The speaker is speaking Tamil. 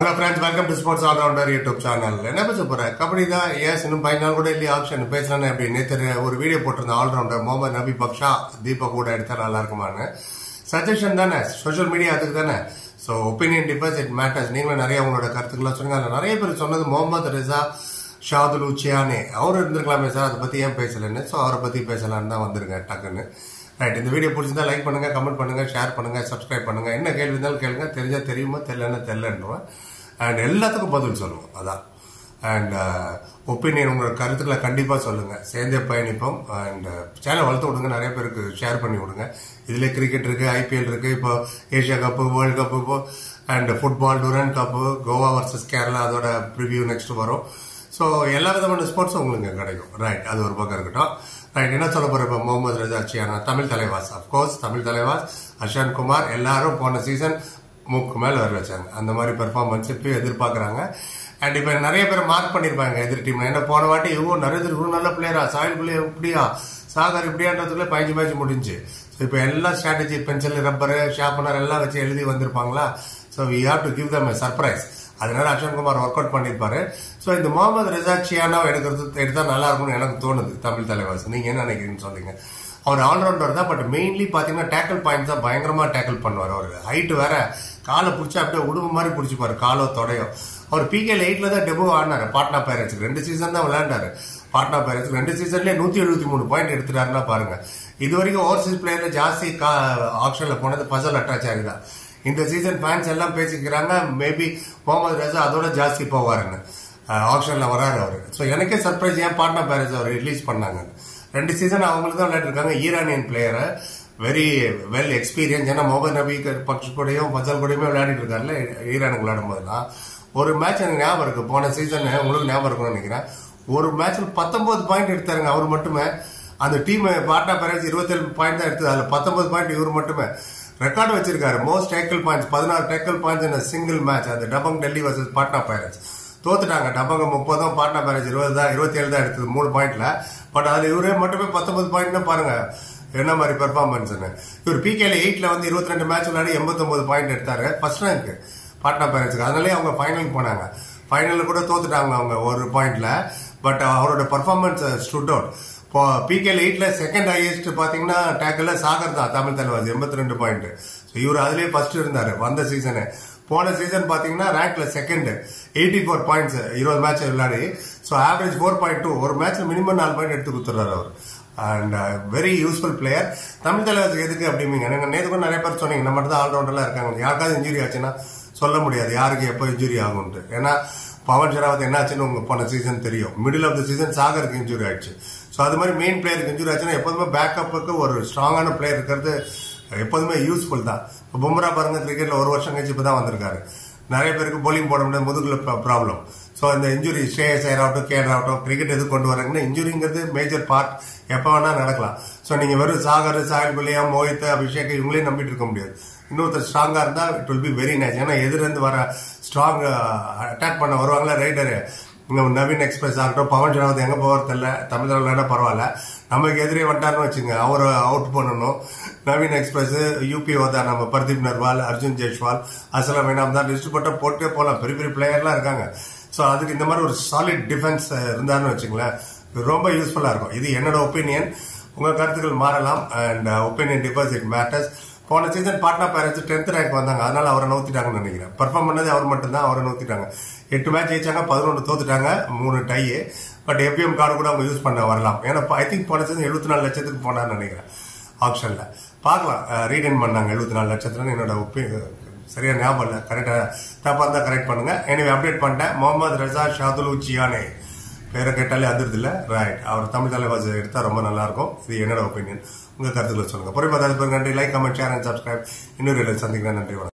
hello friends welcome to sports allrounder YouTube channel என்ன பேச போறேன் கபடி தான் ஏஸ் இன்னும் பதினாலு நாள் கூட இல்லையா ஆப்ஷன் பேசலான்னு அப்படி நேற்று ஒரு வீடியோ போட்டிருந்தேன் ஆல்ரவுண்டர் முகமது நபி பக்ஷா தீபக் கூட எடுத்தா நல்லா இருக்குமான்னு சஜஷன் தானே சோஷியல் மீடியா அதுக்கு தானே so opinion differs it matters நீங்களும் நிறைய உங்களோட கருத்துக்கெல்லாம் சொன்னீங்க அதில் நிறைய பேர் சொன்னது முகமது ரிசா ஷாதுல் உச்சியானே அவர் இருந்திருக்கலாமே சார் அதை பற்றி ஏன் பேசலன்னு ஸோ அவரை பற்றி பேசலான்னு தான் வந்திருக்கேன் டக்குன்னு ரைட் இந்த வீடியோ பிடிச்சிருந்தா லைக் பண்ணுங்க கமெண்ட் பண்ணுங்க ஷேர் பண்ணுங்க சப்ஸ்கிரைப் பண்ணுங்க என்ன கேள்வி இருந்தாலும் கேளுங்க தெரிஞ்சா தெரியுமா தெரியலன்னா தெரியலன்றோம் அண்ட் எல்லாத்துக்கும் பதில் சொல்லுவோம் அதான் அண்ட் ஒப்பீனியன் உங்களோட கருத்துக்களை கண்டிப்பாக சொல்லுங்க சேர்ந்தே பயணிப்போம் அண்ட் சேனல் வளர்த்து விடுங்க நிறைய பேருக்கு ஷேர் பண்ணி விடுங்க இதுல கிரிக்கெட் இருக்கு ஐபிஎல் இருக்கு இப்போ ஏஷியா கப்பு வேர்ல்டு கப்பு இப்போ and football Durand cup Goa versus Kerala அதோட ப்ரிவியூ நெக்ஸ்ட் வரும் ஸோ எல்லா விதமான ஸ்போர்ட்ஸும் உங்களுக்கு கிடைக்கும் ரைட் அது ஒரு பக்கம் இருக்கட்டும் ரைட் என்ன சொல்ல போற இப்போ Mohammad Reza Chiyaneh Tamil Thalaivas of course Tamil Thalaivas Ashan Kumar எல்லாரும் போன சீசன் மூக்கு மேல வர வச்சாங்க அந்த மாதிரி பெர்ஃபார்மன்ஸ் இப்பயும் எதிர்பார்க்கறாங்க அண்ட் இப்போ நிறைய பேர் மார்க் பண்ணிருப்பாங்க எதிர் டீம் என்ன போன வாட்டி இவ்வளோ நிறைய இவ்வளோ நல்ல பிளேயரா சாயில் பிளேயர் இப்படியா சாகர் இப்படியான்றதுக்குள்ள பதினஞ்சு மேட்ச் முடிஞ்சு ஸோ இப்போ எல்லா ஸ்ட்ராட்டஜி பென்சில் ரப்பர் ஷார்ப்பனர் எல்லாம் வச்சு எழுதி வந்திருப்பாங்களா so we have to give them surprise அதனால அக்ஷன் குமார் ஒர்க் அவுட் பண்ணிருப்பாரு ஸோ இந்த முகமது ரிசா சியானாவை எடுக்கிறது எடுத்தா நல்லா இருக்கும்னு எனக்கு தோணுது தமிழ் தலைவாஸ் நீங்க என்ன நினைக்கிறீங்கன்னு சொல்றீங்க அவர் ஆல்ரவுண்டர் தான் பட் மெயின்லி பாத்தீங்கன்னா டேக்கிள் பாயிண்ட்ஸ் தான் பயங்கரமா டேக்கிள் பண்ணுவார் அவர் ஹைட் வேற காலை பிடிச்சி அப்படியே உடும்பு மாதிரி பிடிச்சிப்பாரு காலோ தொடையோ அவர் பிகேல எயிட்ல தான் டெபு ஆடினாரு பாட்னா பேரட்ஸ்க்கு ரெண்டு சீசன் தான் விளையாண்டாரு பாட்னா பேரட்ஸ்க்கு ரெண்டு சீசன்லயே நூத்தி எழுபத்தி மூணு பாயிண்ட் எடுத்துட்டாருன்னா பாருங்க இது வரைக்கும் ஓவர்சீஸ் பிளேயர்ல ஜாஸ்தி ஆப்ஷன்ல போனது பசல் அட்டாச்சாரி தான் இந்த சீசன் ஃபேன்ஸ் எல்லாம் பேசிக்கிறாங்க மேபி முகமது ரஜா அதோட ஜாஸ்தி போவாருன்னு ஆப்ஷன்ல வராரு அவரு ஸோ எனக்கே சர்ப்ரைஸ் ஏன் பாட்னா பேரட்ஸ் அவர் ரிலீஸ் பண்ணாங்க ரெண்டு சீசன் அவங்களுக்கு தான் விளையாட்டுருக்காங்க ஈரானியன் பிளேயரை வெரி வெல் எக்ஸ்பீரியன்ஸ் ஏன்னா முகமது நபி பக்ஷ் கூடயும் ஃபசல் கூடயுமே விளையாடிட்டு இருக்காருல்ல ஈரானுக்கு விளையாடும் போதெல்லாம் ஒரு மேட்ச் எனக்கு ஞாபகம் இருக்கு போன சீசன் உங்களுக்கு ஞாபகம் இருக்கும்னு நினைக்கிறேன் ஒரு மேட்ச்ல பத்தொன்பது பாயிண்ட் எடுத்தாருங்க அவர் மட்டுமே அந்த டீம் பாட்னா பேரட்ஸ் இருபத்தேழு பாயிண்ட் தான் எடுத்தது அதுல பத்தொன்பது பாயிண்ட் இவர் மட்டுமே ரெக்கார்டு வச்சிருக்காரு மோஸ்ட் டேக்கிள் பாயிண்ட்ஸ் பதினாறு டேக்கிள் பாயிண்ட்ஸ் இந்த சிங்கிள் மேட்ச் அது டபங் டெல்லி வர்சஸ் பாட்னா பைரட்ஸ் தோத்துட்டாங்க டபங்க முப்பதும் பாட்னா பைரட்ஸ் இருபது தான் இருபத்தி ஏழு தான் எடுத்தது மூணு பாயிண்ட்ல பட் அதுல இவரே மட்டுமே பத்தொன்பது பாயிண்ட் பாருங்க என்ன மாதிரி பெர்ஃபார்மன்ஸ்னு இவர் பிகேல எயிட்ல வந்து இருபத்தி ரெண்டு மேட்ச் விளையாடி எண்பத்தொன்பது பாயிண்ட் எடுத்தாரு ஃபர்ஸ்ட் ரேங்க் பாட்னா பைரட்ஸ்க்கு அதனாலே அவங்க ஃபைனலுக்கு போனாங்க ஃபைனல்ல கூட தோத்துட்டாங்க அவங்க ஒரு பாயிண்ட்ல பட் அவரோட பர்ஃபார்மன்ஸ் ஸ்டுட் அவுட் இப்போ பிகேல எயிட்ல செகண்ட் ஹையஸ்ட் பாத்தீங்கன்னா டேக்கிள் சாகர் தான் தமிழ் தலைவாஸ் எண்பத்தி ரெண்டு பாயிண்ட் ஸோ இவர் அதுலயே ஃபர்ஸ்ட் இருந்தாரு வந்த சீசனு போன சீசன் பாத்தீங்கன்னா ரேங்க்ல செகண்ட் எயிட்டி ஃபோர் பாயிண்ட்ஸ் இருபது மேட்ச் விளையாடி so average four point two ஒரு மேட்ச் மினிமம் நாலு பாயிண்ட் எடுத்து கொடுத்துறாரு அவர் and very useful player Tamil தலைவருக்கு எதுக்கு அப்படிங்க எனக்கு நேற்று கூட நிறைய பேர் சொன்னீங்க நம்ம தான் ஆல்ரவுண்டர்லாம் இருக்காங்க யாருக்காவது இன்ஜுரி ஆச்சுன்னா சொல்ல முடியாது யாருக்கு எப்போ இன்ஜுரி ஆகும்ட்டு ஏன்னா பவன் ஷெராவத் என்னாச்சுன்னு உங்க போன சீசன் தெரியும் மிடில் ஆஃப் த சீசன் சாகருக்கு இன்ஜுரி ஆயிடுச்சு ஸோ அது மாதிரி மெயின் பிளேயருக்கு இன்ஜுரி ஆச்சுன்னா எப்போதுமே பேக்கப்புக்கு ஒரு ஸ்ட்ராங்கான பிளேயர் இருக்கிறது எப்போதுமே யூஸ்ஃபுல் தான் இப்போ பும்ரா பாருங்க கிரிக்கெட்ல ஒரு வருஷம் கழிச்சு இப்போ தான் வந்திருக்காரு நிறைய பேருக்கு போலிங் போட முடியாது முதுகுல ப்ராப்ளம் ஸோ இந்த இன்ஜுரி ஸ்ரேயஸ் ஆகட்டும் கேர் ஆகட்டும் கிரிக்கெட் எது கொண்டு வராங்கன்னா இன்ஜுரிங்கிறது மேஜர் பார்ட் எப்போ வேணா நடக்கலாம் ஸோ நீங்க வெறும் சாகர் சாயல் குலியா மோஹித் அபிஷேக் இவங்களையும் நம்பிட்டு இருக்க முடியாது இன்னொருத்தர் ஸ்ட்ராங்கா இருந்தா it will be very nice ஏன்னா எதிரிருந்து வர ஸ்ட்ராங் அட்டாக் பண்ண வருவாங்களா ரைடரு நவீன் எக்ஸ்பிரஸ் ஆகட்டும் பவன் ஷராவத் எங்க போகிறது தெரியல தமிழ் விளையாட பரவாயில்ல நமக்கு எதிரே வந்துட்டாருன்னு வச்சுங்க அவரை அவுட் பண்ணணும் நவீன் எக்ஸ்பிரஸ் யூபி ஓதா நம்ம பர்தீப் நர்வால் அர்ஜுன் ஜெய்ஷ்வால் அசலம் வேணாம் தான் லிஸ்ட் போட்டு போட்டே போகலாம் பெரிய பெரிய பிளேயர்லாம் இருக்காங்க ஸோ அதுக்கு இந்த மாதிரி ஒரு சாலிட் டிஃபென்ஸ் இருந்தாருன்னு வச்சுங்களேன் ரொம்ப யூஸ்ஃபுல்லா இருக்கும் இது என்னோட ஒப்பீனியன் உங்க கருத்துக்கள் மாறலாம் and opinion differs it matters போன சீசன் பாட்னா பேரண்ட்ஸ் டென்த் ரேங்க் வந்தாங்க அதனால அவரை நோத்திட்டாங்கன்னு நினைக்கிறேன் பர்ஃபார்ம் பண்ணது அவர் மட்டும்தான் அவரை நோத்திட்டாங்க எட்டு மேட்ச் ஜெயிச்சாங்க பதினொன்று தோத்துட்டாங்க மூணு டை பட் எஃபிஎம் கார்டு கூட அவங்க யூஸ் பண்ண வரலாம் ஏன்னா ஐ திங்க் போன சீசன் எழுபத்தி நாலு லட்சத்துக்கு போனான்னு நினைக்கிறேன் ஆப்ஷன்ல பார்க்கலாம் ரீடைன் பண்ணாங்க எழுபத்தி நாலு லட்சத்துல என்னோட ஒப்பி சரியா ஞாபகம் இல்லை கரெக்டா தப்பா இருந்தா கரெக்ட் பண்ணுங்க எனவே அப்டேட் பண்ணிட்டேன் முகமது ரஜா ஷாதுலு சியானே பேரை கேட்டாலே அதிர்து இல்ல ரைட் அவர் தமிழ் தலைவாசி எடுத்தா ரொம்ப நல்லா இருக்கும் இது என்னோட ஒப்பீனியன் உங்க கருத்துல சொல்லுங்க பொறுமை நன்றி like comment share and subscribe இன்னொரு சந்திக்கிறேன் நன்றி வணக்கம்